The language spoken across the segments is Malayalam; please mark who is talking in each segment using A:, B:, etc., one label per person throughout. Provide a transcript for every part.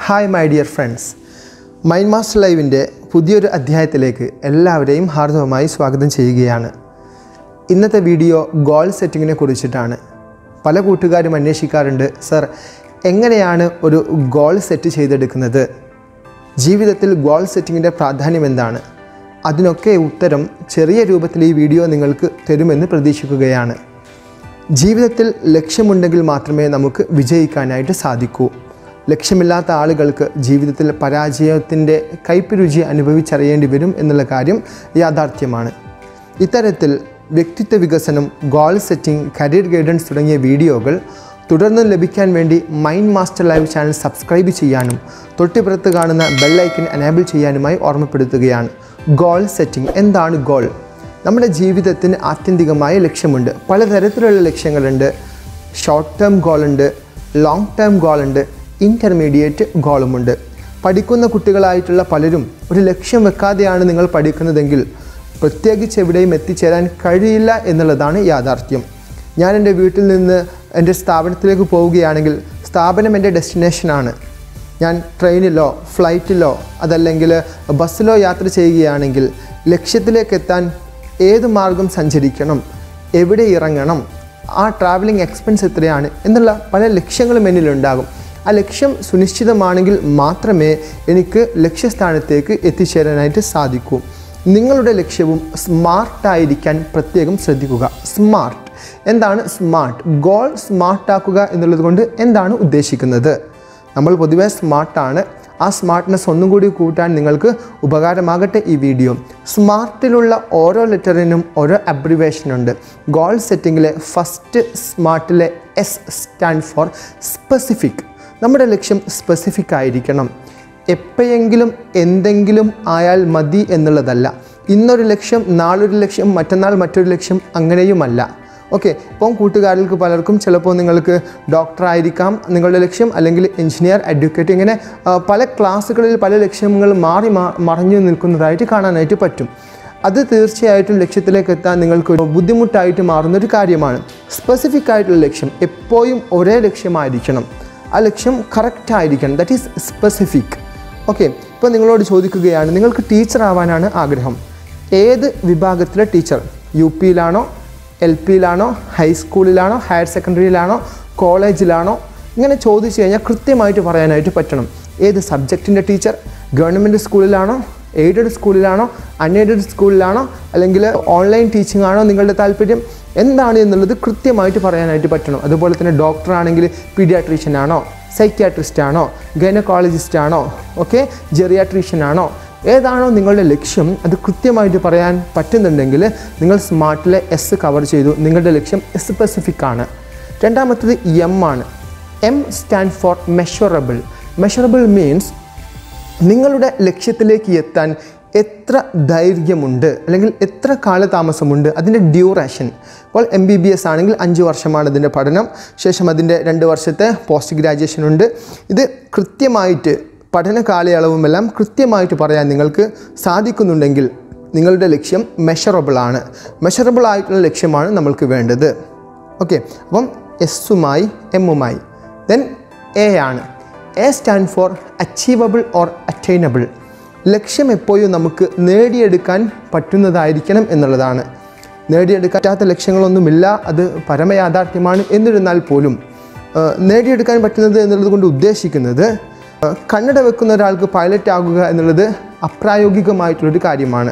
A: hi my dear friends Mind Master ലൈവിൻ്റെ പുതിയൊരു അധ്യായത്തിലേക്ക് എല്ലാവരെയും ഹാർദവമായി സ്വാഗതം ചെയ്യുകയാണ് ഇന്നത്തെ വീഡിയോ ഗോൾ സെറ്റിങ്ങിനെ കുറിച്ചിട്ടാണ് പല കൂട്ടുകാരും അന്വേഷിക്കാറുണ്ട് സർ എങ്ങനെയാണ് ഒരു ഗോൾ സെറ്റ് ചെയ്തെടുക്കുന്നത് ജീവിതത്തിൽ ഗോൾ സെറ്റിങ്ങിൻ്റെ പ്രാധാന്യം എന്താണ് അതിനൊക്കെ ഉത്തരം ചെറിയ രൂപത്തിൽ ഈ വീഡിയോ നിങ്ങൾക്ക് തരുമെന്ന് പ്രതീക്ഷിക്കുകയാണ് ജീവിതത്തിൽ ലക്ഷ്യമുണ്ടെങ്കിൽ മാത്രമേ നമുക്ക് വിജയിക്കാനായിട്ട് സാധിക്കൂ ലക്ഷ്യമില്ലാത്ത ആളുകൾക്ക് ജീവിതത്തിൽ പരാജയത്തിൻ്റെ കയ്പ് രുചി അനുഭവിച്ചറിയേണ്ടി വരും എന്നുള്ള കാര്യം യാഥാർത്ഥ്യമാണ് ഇത്തരത്തിൽ വ്യക്തിത്വ വികസനം ഗോൾ സെറ്റിംഗ് കരിയർ ഗൈഡൻസ് തുടങ്ങിയ വീഡിയോകൾ തുടർന്ന് ലഭിക്കാൻ വേണ്ടി Mind Master Live channel subscribe ചെയ്യാനും തൊട്ടിപ്പുറത്ത് കാണുന്ന ബെല്ലൈക്കൻ എനേബിൾ ചെയ്യാനുമായി ഓർമ്മപ്പെടുത്തുകയാണ് ഗോൾ സെറ്റിംഗ് എന്താണ് ഗോൾ നമ്മുടെ ജീവിതത്തിന് ആത്യന്തികമായ ലക്ഷ്യമുണ്ട് പലതരത്തിലുള്ള ലക്ഷ്യങ്ങളുണ്ട് ഷോർട്ട് ടേം ഗോളുണ്ട് ലോങ് ടേം ഗോളുണ്ട് ഇൻ്റർമീഡിയറ്റ് ഗോളുമുണ്ട് പഠിക്കുന്ന കുട്ടികളായിട്ടുള്ള പലരും ഒരു ലക്ഷ്യം വെക്കാതെയാണ് നിങ്ങൾ പഠിക്കുന്നതെങ്കിൽ പ്രത്യേകിച്ച് എവിടെയും എത്തിച്ചേരാൻ കഴിയില്ല എന്നുള്ളതാണ് യാഥാർത്ഥ്യം ഞാൻ എൻ്റെ വീട്ടിൽ നിന്ന് എൻ്റെ സ്ഥാപനത്തിലേക്ക് പോവുകയാണെങ്കിൽ സ്ഥാപനം എൻ്റെ ഡെസ്റ്റിനേഷനാണ് ഞാൻ ട്രെയിനിലോ ഫ്ലൈറ്റിലോ അതല്ലെങ്കിൽ ബസ്സിലോ യാത്ര ചെയ്യുകയാണെങ്കിൽ ലക്ഷ്യത്തിലേക്ക് എത്താൻ ഏത് മാർഗം സഞ്ചരിക്കണം എവിടെ ഇറങ്ങണം ആ ട്രാവലിംഗ് എക്സ്പെൻസ് എത്രയാണ് എന്നുള്ള പല ലക്ഷ്യങ്ങളും എന്നിലുണ്ടാകും ആ ലക്ഷ്യം സുനിശ്ചിതമാണെങ്കിൽ മാത്രമേ എനിക്ക് ലക്ഷ്യസ്ഥാനത്തേക്ക് എത്തിച്ചേരാനായിട്ട് സാധിക്കൂ നിങ്ങളുടെ ലക്ഷ്യവും സ്മാർട്ടായിരിക്കാൻ പ്രത്യേകം ശ്രദ്ധിക്കുക സ്മാർട്ട് എന്താണ് സ്മാർട്ട് ഗോൾ സ്മാർട്ടാക്കുക എന്നുള്ളത് കൊണ്ട് എന്താണ് ഉദ്ദേശിക്കുന്നത് നമ്മൾ പൊതുവേ സ്മാർട്ടാണ് ആ സ്മാർട്ട്നെസ് ഒന്നും കൂടി കൂട്ടാൻ നിങ്ങൾക്ക് ഉപകാരമാകട്ടെ ഈ വീഡിയോ സ്മാർട്ടിലുള്ള ഓരോ ലെറ്ററിനും ഓരോ അബ്രിവേഷൻ ഉണ്ട് ഗോൾ സെറ്റിങ്ങിലെ ഫസ്റ്റ് സ്മാർട്ടിലെ എസ് സ്റ്റാൻഡ് ഫോർ സ്പെസിഫിക് നമ്മുടെ ലക്ഷ്യം സ്പെസിഫിക് ആയിരിക്കണം എപ്പോഴെങ്കിലും എന്തെങ്കിലും ആയാൽ മതി എന്നുള്ളതല്ല ഇന്നൊരു ലക്ഷ്യം നാളൊരു ലക്ഷ്യം മറ്റന്നാൾ മറ്റൊരു ലക്ഷ്യം അങ്ങനെയുമല്ല ഓക്കെ ഇപ്പം കൂട്ടുകാർക്ക് പലർക്കും ചിലപ്പോൾ നിങ്ങൾക്ക് ഡോക്ടർ ആയിരിക്കാം നിങ്ങളുടെ ലക്ഷ്യം അല്ലെങ്കിൽ എഞ്ചിനീയർ അഡ്വക്കേറ്റ് ഇങ്ങനെ ആ, പല ക്ലാസ്സുകളിൽ പല ലക്ഷ്യങ്ങൾ മാറി മാ- മറഞ്ഞു നിൽക്കുന്നതായിട്ട് കാണാനായിട്ട് പറ്റും അത് തീർച്ചയായിട്ടും ലക്ഷ്യത്തിലേക്ക് എത്താൻ നിങ്ങൾക്ക് ഒരു ബുദ്ധിമുട്ടായിട്ട് മാറുന്ന ഒരു കാര്യമാണ് സ്പെസിഫിക് ആയിട്ടുള്ള ലക്ഷ്യം എപ്പോഴും ഒരേ ലക്ഷ്യമായിരിക്കണം ആ ലക്ഷ്യം കറക്റ്റ് ആയിരിക്കണം ദറ്റ് ഈസ് സ്പെസിഫിക് ഓക്കെ ഇപ്പോൾ നിങ്ങളോട് ചോദിക്കുകയാണ് നിങ്ങൾക്ക് ടീച്ചർ ആവാനാണ് ആഗ്രഹം ഏത് വിഭാഗത്തിലെ ടീച്ചർ യു പിയിലാണോ എൽ പിയിലാണോ ഹൈസ്കൂളിലാണോ ഹയർ സെക്കൻഡറിയിലാണോ കോളേജിലാണോ ഇങ്ങനെ ചോദിച്ചു കഴിഞ്ഞാൽ കൃത്യമായിട്ട് പറയാനായിട്ട് പറ്റണം ഏത് സബ്ജക്റ്റിൻ്റെ ടീച്ചർ ഗവൺമെൻറ് സ്കൂളിലാണോ എയ്ഡഡ് സ്കൂളിലാണോ അൺഎയ്ഡഡ് സ്കൂളിലാണോ അല്ലെങ്കിൽ ഓൺലൈൻ ടീച്ചിങ് ആണോ നിങ്ങളുടെ താല്പര്യം എന്താണ് എന്നുള്ളത് കൃത്യമായിട്ട് പറയാനായിട്ട് പറ്റണം അതുപോലെ തന്നെ ഡോക്ടർ ആണെങ്കിൽ പീഡിയാട്രീഷ്യൻ ആണോ സൈക്യാട്രിസ്റ്റ് ആണോ ഗൈനക്കോളജിസ്റ്റ് ആണോ ഓക്കെ ജെറിയാട്രീഷ്യൻ ആണോ ഏതാണോ നിങ്ങളുടെ ലക്ഷ്യം അത് കൃത്യമായിട്ട് പറയാൻ പറ്റുന്നുണ്ടെങ്കിൽ നിങ്ങൾ സ്മാർട്ടിലെ എസ് കവർ ചെയ്തു നിങ്ങളുടെ ലക്ഷ്യം സ്പെസിഫിക് ആണ് രണ്ടാമത്തത് എം ആണ് M stand for measurable measurable means നിങ്ങളുടെ ലക്ഷ്യത്തിലേക്ക് എത്താൻ എത്ര ദൈർഘ്യമുണ്ട് അല്ലെങ്കിൽ എത്ര കാലതാമസമുണ്ട് അതിൻ്റെ ഡ്യൂറേഷൻ ഇപ്പോൾ എം ബി ബി എസ് ആണെങ്കിൽ അഞ്ച് വർഷമാണ് ഇതിൻ്റെ പഠനം ശേഷം അതിൻ്റെ രണ്ട് വർഷത്തെ പോസ്റ്റ് ഗ്രാജുവേഷൻ ഉണ്ട് ഇത് കൃത്യമായിട്ട് പഠന കാലയളവുമെല്ലാം കൃത്യമായിട്ട് പറയാൻ നിങ്ങൾക്ക് സാധിക്കുന്നുണ്ടെങ്കിൽ നിങ്ങളുടെ ലക്ഷ്യം മെഷറബിൾ ആണ് മെഷറബിൾ ആയിട്ടുള്ള ലക്ഷ്യമാണ് നമ്മൾക്ക് വേണ്ടത് ഓക്കെ അപ്പം എസ്സുമായി എമ്മുമായി ദെൻ എ ആണ് A stand for achievable or attainable ലക്ഷ്യം എപ്പോഴും നമുക്ക് നേടിയെടുക്കാൻ പറ്റുന്നതായിരിക്കണം എന്നുള്ളതാണ് നേടിയെടുക്കാൻ പറ്റാത്ത ലക്ഷ്യങ്ങളൊന്നുമില്ല അത് പരമയാഥാർത്ഥ്യമാണ് എന്നിരുന്നാൽ പോലും ആ, നേടിയെടുക്കാൻ പറ്റുന്നത് എന്നുള്ളത് കൊണ്ട് ഉദ്ദേശിക്കുന്നത് ആ, കണ്ണട വെക്കുന്ന ഒരാൾക്ക് പൈലറ്റ് ആകുക എന്നുള്ളത് അപ്രായോഗികമായിട്ടുള്ളൊരു കാര്യമാണ്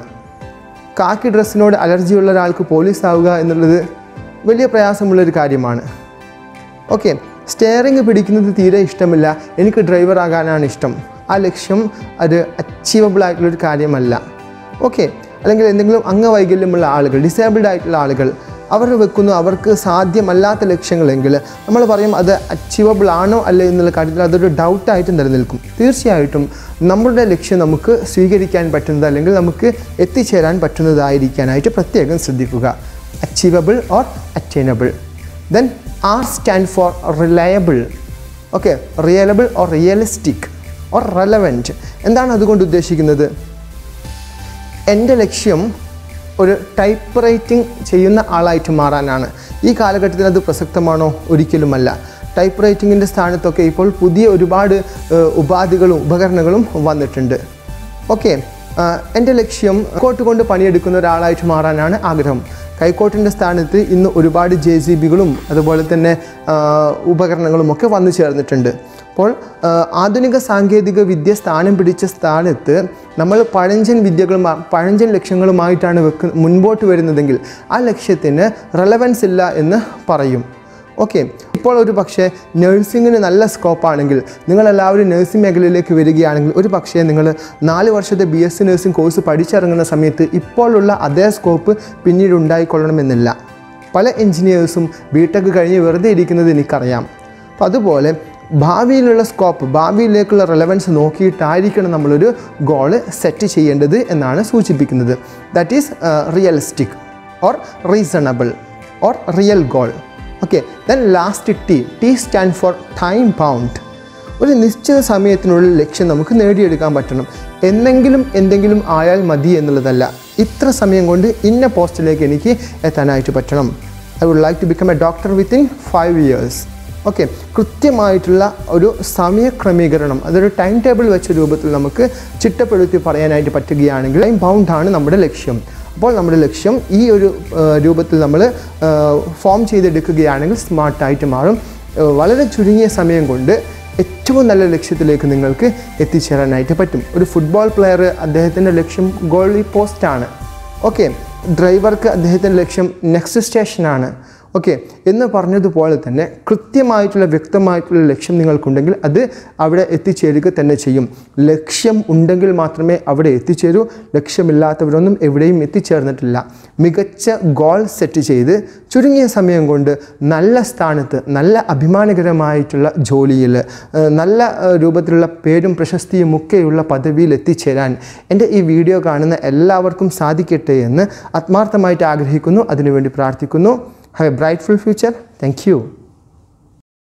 A: കാക്കി ഡ്രസ്സിനോട് അലർജിയുള്ള ഒരാൾക്ക് പോലീസ് ആവുക എന്നുള്ളത് വലിയ പ്രയാസമുള്ളൊരു കാര്യമാണ് ഓക്കെ സ്റ്റെയറിങ് പിടിക്കുന്നത് തീരെ ഇഷ്ടമില്ല എനിക്ക് ഡ്രൈവർ ആകാനാണ് ഇഷ്ടം ആ ലക്ഷ്യം അത് അച്ചീവബിൾ ആയിട്ടുള്ളൊരു കാര്യമല്ല ഓക്കെ അല്ലെങ്കിൽ എന്തെങ്കിലും അംഗവൈകല്യമുള്ള ആളുകൾ ഡിസേബിൾഡ് ആയിട്ടുള്ള ആളുകൾ അവർ വെക്കുന്നു അവർക്ക് സാധ്യമല്ലാത്ത ലക്ഷ്യങ്ങളെങ്കിൽ നമ്മൾ പറയും അത് അച്ചീവബിൾ ആണോ അല്ലേ എന്നുള്ള കാര്യത്തിൽ അതൊരു ഡൗട്ടായിട്ട് നിലനിൽക്കും തീർച്ചയായിട്ടും നമ്മുടെ ലക്ഷ്യം നമുക്ക് സ്വീകരിക്കാൻ പറ്റുന്നത് അല്ലെങ്കിൽ നമുക്ക് എത്തിച്ചേരാൻ പറ്റുന്നതായിരിക്കാനായിട്ട് പ്രത്യേകം ശ്രദ്ധിക്കുക achievable or attainable then R stand for reliable okay reliable or realistic or relevant എന്താണ് അതുകൊണ്ട് ഉദ്ദേശിക്കുന്നത് എൻ്റെ ലക്ഷ്യം ഒരു ടൈപ്പ് റൈറ്റിംഗ് ചെയ്യുന്ന ആളായിട്ട് മാറാനാണ് ഈ കാലഘട്ടത്തിൽ അത് പ്രസക്തമാണോ ഒരിക്കലുമല്ല ടൈപ്പ് റൈറ്റിങ്ങിൻ്റെ സ്ഥാനത്തൊക്കെ ഇപ്പോൾ പുതിയ ഒരുപാട് ഏഹ്, ഉപാധികളും ഉപകരണങ്ങളും വന്നിട്ടുണ്ട് ഓക്കെ എൻ്റെ ലക്ഷ്യം കോട്ട് കൊണ്ട് പണിയെടുക്കുന്ന ഒരാളായിട്ട് മാറാനാണ് ആഗ്രഹം കൈക്കോട്ടിൻ്റെ സ്ഥാനത്ത് ഇന്ന് ഒരുപാട് ജെ സി ബികളും അതുപോലെ തന്നെ ആ, ഉപകരണങ്ങളും ഒക്കെ വന്നു ചേർന്നിട്ടുണ്ട് അപ്പോൾ ആ, ആധുനിക സാങ്കേതിക വിദ്യ സ്ഥാനം പിടിച്ച സ്ഥാനത്ത് നമ്മൾ പഴഞ്ചൻ വിദ്യകളും പഴഞ്ചൻ ലക്ഷ്യങ്ങളുമായിട്ടാണ് വെക്ക് മുൻപോട്ട് വരുന്നതെങ്കിൽ ആ ലക്ഷ്യത്തിന് റെലവൻസ് ഇല്ല എന്ന് പറയും ഓക്കെ ഇപ്പോൾ ഒരു പക്ഷേ നഴ്സിങ്ങിന് നല്ല സ്കോപ്പാണെങ്കിൽ നിങ്ങളെല്ലാവരും നഴ്സിംഗ് മേഖലയിലേക്ക് വരികയാണെങ്കിൽ ഒരു പക്ഷേ നിങ്ങൾ നാല് വർഷത്തെ B S C nursing course പഠിച്ചിറങ്ങുന്ന സമയത്ത് ഇപ്പോഴുള്ള അതേ സ്കോപ്പ് പിന്നീട് ഉണ്ടായിക്കൊള്ളണമെന്നില്ല പല എൻജിനീയേഴ്സും ബി ടെക് കഴിഞ്ഞ് വെറുതെ ഇരിക്കുന്നത് എനിക്കറിയാം അപ്പോൾ അതുപോലെ ഭാവിയിലുള്ള സ്കോപ്പ് ഭാവിയിലേക്കുള്ള റെലവൻസ് നോക്കിയിട്ടായിരിക്കണം നമ്മളൊരു ഗോള് സെറ്റ് ചെയ്യേണ്ടത് എന്നാണ് സൂചിപ്പിക്കുന്നത് that is realistic or reasonable or real goal okay then last T T stand for time bound ഒരു നിശ്ചിത സമയത്തിനുള്ളിൽ ലക്ഷ്യം നമുക്ക് നേടിയെടുക്കാൻ പറ്റണം എന്നെങ്കിലും എന്തെങ്കിലും ആയാൽ മതി എന്നുള്ളതല്ല ഇത്ര സമയം കൊണ്ട് ഇന്ന പോസ്റ്റിലേക്ക് എനിക്ക് എത്താനായിട്ട് പറ്റണം I would like to become a doctor within five years okay കൃത്യമായിട്ടുള്ള ഒരു സമയക്രമീകരണം അതൊരു ടൈം ടേബിൾ വെച്ച രൂപത്തിൽ നമുക്ക് ചിട്ടപ്പെടുത്തി പറയാനായിട്ട് പറ്റുകയാണെങ്കിൽ ടൈം ബൗണ്ടാണ് നമ്മുടെ ലക്ഷ്യം അപ്പോൾ നമ്മുടെ ലക്ഷ്യം ഈ ഒരു ആ, രൂപത്തിൽ നമ്മൾ ഫോം ചെയ്തെടുക്കുകയാണെങ്കിൽ സ്മാർട്ടായിട്ട് മാറും ആ, വളരെ ചുരുങ്ങിയ സമയം കൊണ്ട് ഏറ്റവും നല്ല ലക്ഷ്യത്തിലേക്ക് നിങ്ങൾക്ക് എത്തിച്ചേരാനായിട്ട് പറ്റും ഒരു ഫുട്ബോൾ പ്ലെയർ അദ്ദേഹത്തിൻ്റെ ലക്ഷ്യം ഗോളി പോസ്റ്റാണ് ഓക്കെ ഡ്രൈവർക്ക് അദ്ദേഹത്തിൻ്റെ ലക്ഷ്യം നെക്സ്റ്റ് സ്റ്റേഷനാണ് ഓക്കെ എന്ന് പറഞ്ഞതുപോലെ തന്നെ കൃത്യമായിട്ടുള്ള വ്യക്തമായിട്ടുള്ള ലക്ഷ്യം നിങ്ങൾക്കുണ്ടെങ്കിൽ അത് അവിടെ എത്തിച്ചേരുക തന്നെ ചെയ്യും ലക്ഷ്യം ഉണ്ടെങ്കിൽ മാത്രമേ അവിടെ എത്തിച്ചേരൂ ലക്ഷ്യമില്ലാത്തവരൊന്നും എവിടെയും എത്തിച്ചേർന്നിട്ടില്ല മികച്ച ഗോൾ സെറ്റ് ചെയ്ത് ചുരുങ്ങിയ സമയം കൊണ്ട് നല്ല സ്ഥാനത്ത് നല്ല അഭിമാനകരമായിട്ടുള്ള ജോലിയിൽ ഏഹ്, നല്ല ഏഹ്, രൂപത്തിലുള്ള പേരും പ്രശസ്തിയും ഒക്കെയുള്ള പദവിയിൽ എത്തിച്ചേരാൻ എൻ്റെ ഈ വീഡിയോ കാണുന്ന എല്ലാവർക്കും സാധിക്കട്ടെ എന്ന് ആത്മാർത്ഥമായിട്ട് ആഗ്രഹിക്കുന്നു അതിനുവേണ്ടി പ്രാർത്ഥിക്കുന്നു have a brightful future thank U